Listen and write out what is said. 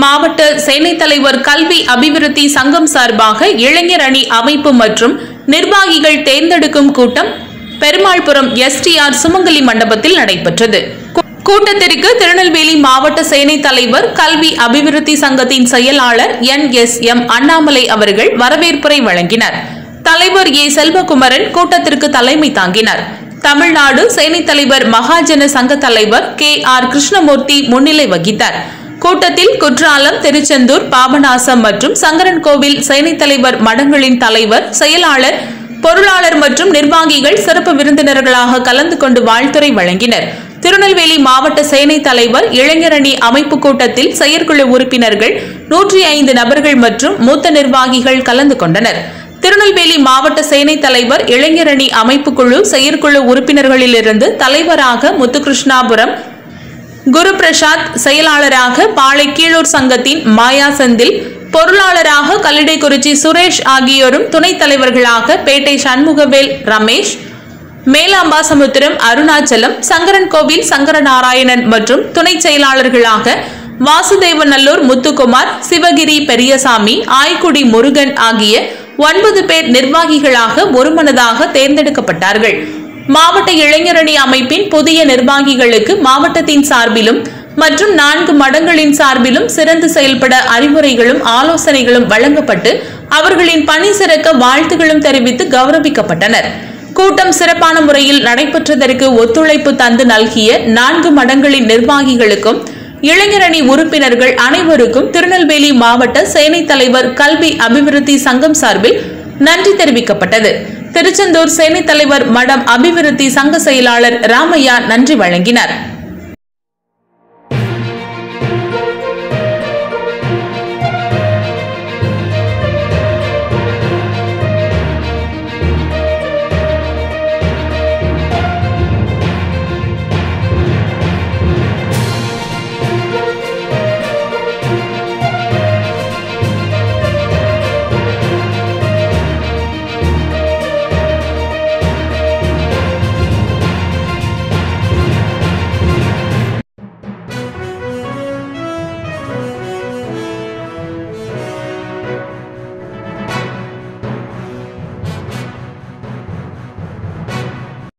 மாவட்ட சேனை தலைவர் கல்வி அபிவிருத்தி சங்கம் சார்பாக இளைஞர் அணி அமைப்பு மற்றும் நிர்வாகிகள் தேர்ந்தெடுக்கும் கூட்டம் பெருமாள்புரம் எஸ்டிஆர் சுமங்கலி மண்டபத்தில் நடைபெற்றது கூ- கூட்டத்திற்கு திருநெல்வேலி மாவட்ட சேனை தலைவர் கல்வி அபிவிருத்தி சங்கத்தின் செயலாளர் என் எஸ் எம் அண்ணாமலை அவர்கள் வரவேற்புரை வழங்கினர் தலைவர் ஏ செல்வகுமரன் கூட்டத்திற்கு தலைமை தாங்கினார் தமிழ்நாடு சேனை தலைவர் மகாஜன சங்க தலைவர் கே ஆர் கிருஷ்ணமூர்த்தி முன்னிலை வகித்தார் கூட்டத்தில் குற்றாலம் திருச்செந்தூர் பாபநாசம் மற்றும் சங்கரன்கோவில் சேனை தலைவர் மடங்களின் தலைவர் செயலாளர் பொருளாளர் மற்றும் நிர்வாகிகள் சிறப்பு விருந்தினர்களாக கலந்து கொண்டு வாழ்த்துரை வழங்கினர் திருநெல்வேலி மாவட்ட சேனை தலைவர் இளைஞரணி அமைப்பு கூட்டத்தில் செயற்குழு உறுப்பினர்கள் நூற்றி ஐந்து நபர்கள் மற்றும் மூத்த நிர்வாகிகள் கலந்து கொண்டனர் திருநெல்வேலி மாவட்ட சேனை தலைவர் இளைஞரணி அமைப்பு குழு செயற்குழு உறுப்பினர்களிலிருந்து தலைவராக முத்துகிருஷ்ணாபுரம் குரு பிரசாத் செயலாளராக பாளை கீழூர் சங்கத்தின் மாயா செந்தில் பொருளாளராக கல்லிடைக்குறிச்சி சுரேஷ் ஆகியோரும் துணைத் தலைவர்களாக பேட்டை சண்முகவேல் ரமேஷ் மேலாம்பாசமுத்திரம் அருணாச்சலம் சங்கரன்கோவில் சங்கரநாராயணன் மற்றும் துணை செயலாளர்களாக வாசுதேவநல்லூர் முத்துக்குமார் சிவகிரி பெரியசாமி ஆய்க்குடி முருகன் ஆகிய ஒன்பது பேர் நிர்வாகிகளாக ஒருமனதாக தேர்ந்தெடுக்கப்பட்டார்கள் மாவட்ட இளைஞரணி அமைப்பின் புதிய நிர்வாகிகளுக்கு மாவட்டத்தின் சார்பிலும் மற்றும் நான்கு மடங்களின் சார்பிலும் சிறந்து செயல்பட அறிவுரைகளும் ஆலோசனைகளும் வழங்கப்பட்டு அவர்களின் பணி சிறக்க வாழ்த்துகளும் தெரிவித்து கௌரவிக்கப்பட்டனர் கூட்டம் சிறப்பான முறையில் நடைபெற்றதற்கு ஒத்துழைப்பு தந்து நல்கிய நான்கு மடங்களின் நிர்வாகிகளுக்கும் இளைஞரணி உறுப்பினர்கள் அனைவருக்கும் திருநெல்வேலி மாவட்ட சேனை தலைவர் கல்வி அபிவிருத்தி சங்கம் சார்பில் நன்றி தெரிவிக்கப்பட்டது திருச்செந்தூர் சேனை தலைவர் மடம் அபிவிருத்தி சங்க செயலாளர் ராமையா நன்றி வழங்கினார்